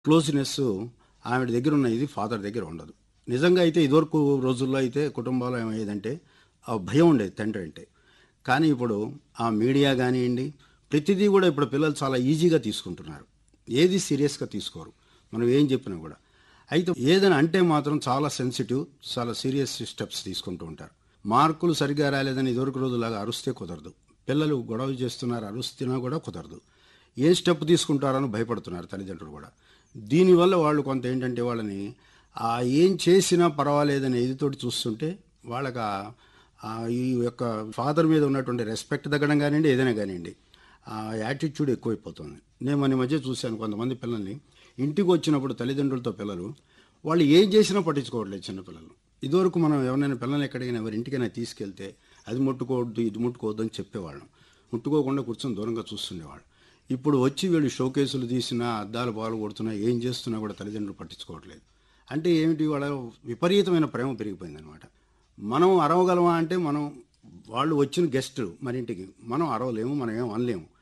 closeness ఆవిడ దగ్గర ఉన్న ఇది ఫాదర్ దగ్గర ఉండదు నిజంగా అయితే ఇదివరకు రోజుల్లో అయితే కుటుంబాలు ఏమయ్యేదంటే ఆ భయం ఉండేది తండ్రి అంటే కానీ ఇప్పుడు ఆ మీడియా కానివ్వండి ప్రతిదీ కూడా ఇప్పుడు పిల్లలు చాలా ఈజీగా తీసుకుంటున్నారు ఏది సీరియస్గా తీసుకోరు మనం ఏం చెప్పినా కూడా అయితే ఏదైనా అంటే మాత్రం చాలా సెన్సిటివ్ చాలా సీరియస్ స్టెప్స్ తీసుకుంటూ ఉంటారు మార్కులు సరిగ్గా రాలేదని ఇదివరకు రోజులాగా అరుస్తే కుదరదు పిల్లలు గొడవ చేస్తున్నారు అరుస్తున్నా కూడా కుదరదు ఏ స్టెప్ తీసుకుంటారని భయపడుతున్నారు తల్లిదండ్రులు కూడా దీనివల్ల వాళ్ళు కొంత ఏంటంటే వాళ్ళని ఆ ఏం చేసినా పర్వాలేదనే ఇదితోటి చూస్తుంటే వాళ్ళకి ఆ- ఆ ఈ యొక్క ఫాదర్ మీద ఉన్నటువంటి రెస్పెక్ట్ తగ్గడం కానివ్వండి ఏదైనా కానివ్వండి ఆ యాటిట్యూడ్ ఎక్కువైపోతుంది నేను మన మధ్య చూశాను కొంతమంది పిల్లల్ని ఇంటికి వచ్చినప్పుడు తల్లిదండ్రులతో పిల్లలు వాళ్ళు ఏం చేసినా పట్టించుకోవట్లేదు చిన్నపిల్లలు ఇదివరకు మనం ఎవరైనా పిల్లల్ని ఎక్కడికైనా ఎవరి ఇంటికైనా తీసుకెళ్తే అది ముట్టుకోవద్దు ఇది ముట్టుకోవద్దు అని చెప్పేవాళ్ళం ముట్టుకోకుండా కూర్చొని దూరంగా చూస్తుండేవాళ్ళు ఇప్పుడు వచ్చి వీళ్ళు షోకేసులు తీసినా అద్దాలు పాలు కొడుతున్నా ఏం చేస్తున్నా కూడా తల్లిదండ్రులు పట్టించుకోవట్లేదు అంటే ఏమిటి వాళ్ళ విపరీతమైన ప్రేమ పెరిగిపోయిందనమాట మనం అరవగలమా అంటే మనం వాళ్ళు వచ్చిన గెస్ట్ మన ఇంటికి మనం అరవలేము మనం ఏం అనలేము